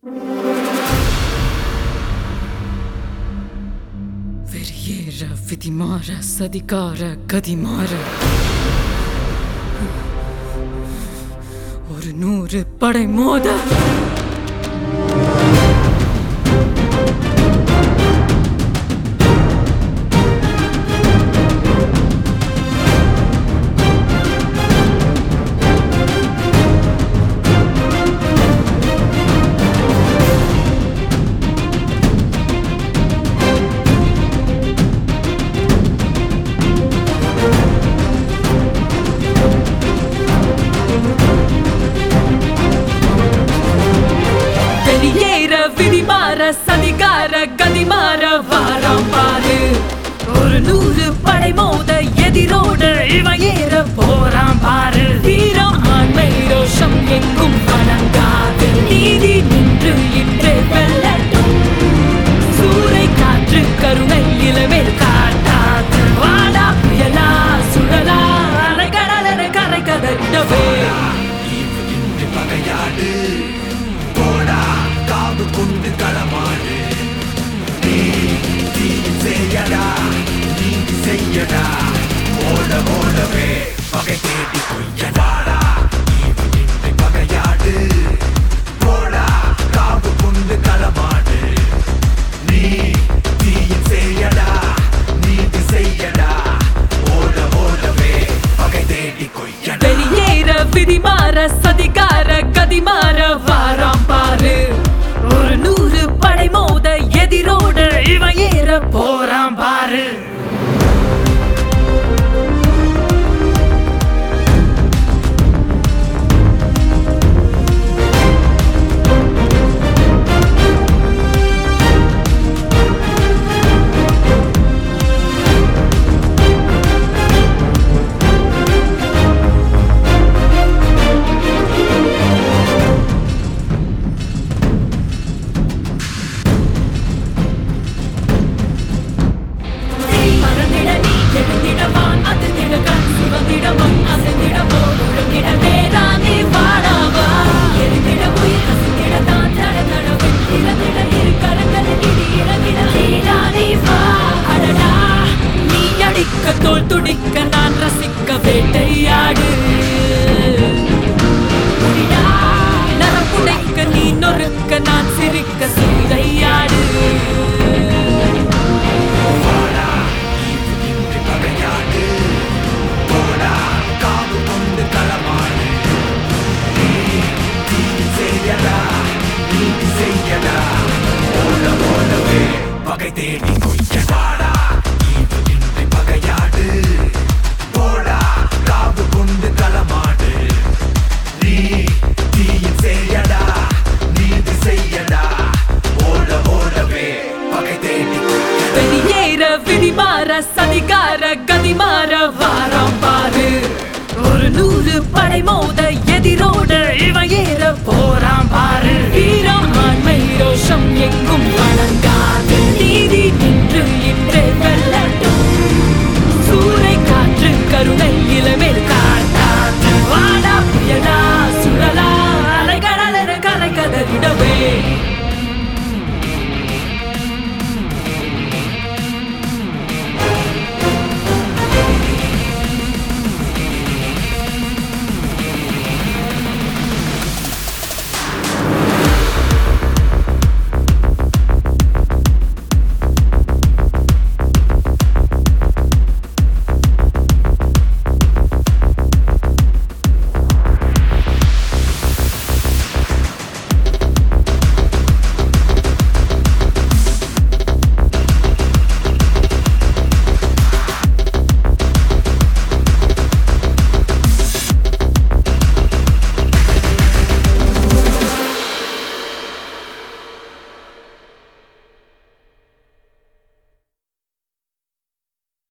வெறியேற விதிமாற சதிகார கதிமாற ஒரு நூறு படை மோத வெளியேற விதிமாற சதிகார கதிமாற வாரம் பாரு ஒரு நூறு படை மோத எதிரோட இவன் ஏற போறான் பாரு வீரம் ஆண்மை ரோஷம் எங்கும் வணங்காது நீதி நின்று இன்று வெல்லட்டும் சூறை காற்று கருணை இளமேல் காட்டாது வாடா புயலா சுழலா அலைக்கடலென கரை கதட்டவே இன்று பகையாடு போடா காவு கொண்டு களமாடு நீ தீயில் செய்யடா நீதி செய்யடா ஓட ஓடவே பகை தேடி கொய்யடாடா இன்று பகையாடு போடா காவு கொண்டு களமாடு நீ தீயில் செய்யடா நீதி செய்யடா ஓட ஓடவே பகை தேடி கொய்யடா வெளியேற விதிமாற சதிகார கதிமாற வாராம் பாரு ஒரு நூறு படை மோத எதிரோட இவன் ஏற போறான் பாரு மறந்திட நீ எழுந்திடவான் அதிர்ந்திட கண் சிவந்திடவன் அசைந்திடவோ ஒழுங்கிட வேறானே வாடாவா எரிந்திட உயிர் அசைந்திட தான் தட தடவை இறந்திட இரு கரங்கள் இடி இறங்கிட நீடானே வா அடடா நீ அடிக்க தோல் துடிக்க நான் ரசிக்க வேட்டையாடு முடிடா நரம்புடைக்க நீ நொறுக்க நான் சிரிக்க சீதையாடு இன்று பகையாடு போடா காவு கொண்டு களமாடு நீ தீயில் செய்யடா நீதி செய்யடா ஓட ஓடவே பகை தேடி கொய்யடாடா இது இன்று பகையாடு போடா காவு கொண்டு களமாடு நீ தீயில் செய்யடா நீதி செய்யடா ஓட ஓடவே பகை தேடி கொய்யடா வெளியேற விதிமாற சதிகார கதிமாற வாரம் பாரு ஒரு நூறு படை மோத எதிரோட இவன் ஏற போறான் பாரு